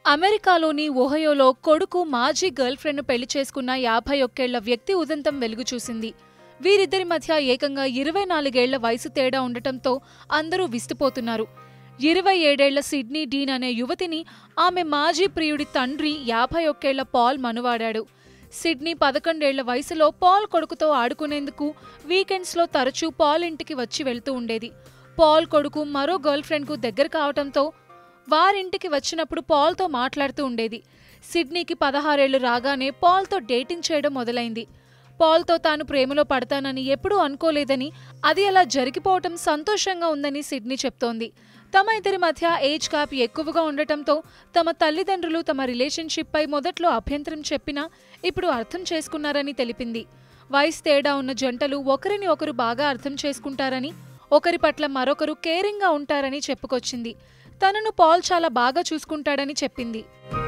అమెరికాలోని ఓహయోలో కొడుకు మాజీ గర్ల్ ఫ్రెండ్ను పెళ్లి చేసుకున్న యాభై ఒక్కేళ్ల వ్యక్తి ఉదంతం వెలుగు చూసింది వీరిద్దరి మధ్య ఏకంగా ఇరవై నాలుగేళ్ల వయసు తేడా ఉండటంతో అందరూ విస్తుపోతున్నారు ఇరవై ఏడేళ్ల సిడ్నీ డీన్ అనే యువతిని ఆమె మాజీ ప్రియుడి తండ్రి యాభై ఒక్కేళ్ల పాల్ మనువాడాడు సిడ్నీ పదకొండేళ్ల వయసులో పాల్ కొడుకుతో ఆడుకునేందుకు వీకెండ్స్లో తరచూ పాల్ ఇంటికి వచ్చి వెళ్తూ ఉండేది పాల్ కొడుకు మరో గర్ల్ ఫ్రెండ్కు దగ్గర కావటంతో వారింటికి వచ్చినప్పుడు పాల్తో మాట్లాడుతూ ఉండేది సిడ్నీకి పదహారేళ్లు రాగానే పాల్తో డేటింగ్ చేయడం మొదలైంది పాల్తో తాను ప్రేమలో పడతానని ఎప్పుడూ అనుకోలేదని అది అలా జరిగిపోవటం సంతోషంగా ఉందని సిడ్నీ చెప్తోంది తమ ఇద్దరి మధ్య ఏజ్ గ్యాప్ ఎక్కువగా ఉండటంతో తమ తల్లిదండ్రులు తమ రిలేషన్షిప్పై మొదట్లో అభ్యంతరం చెప్పినా ఇప్పుడు అర్థం చేసుకున్నారని తెలిపింది వయసు తేడా ఉన్న జంటలు ఒకరిని ఒకరు బాగా అర్థం చేసుకుంటారని ఒకరి పట్ల మరొకరు కేరింగ్గా ఉంటారని చెప్పుకొచ్చింది తనను పాల్ చాలా బాగా చూసుకుంటాడని చెప్పింది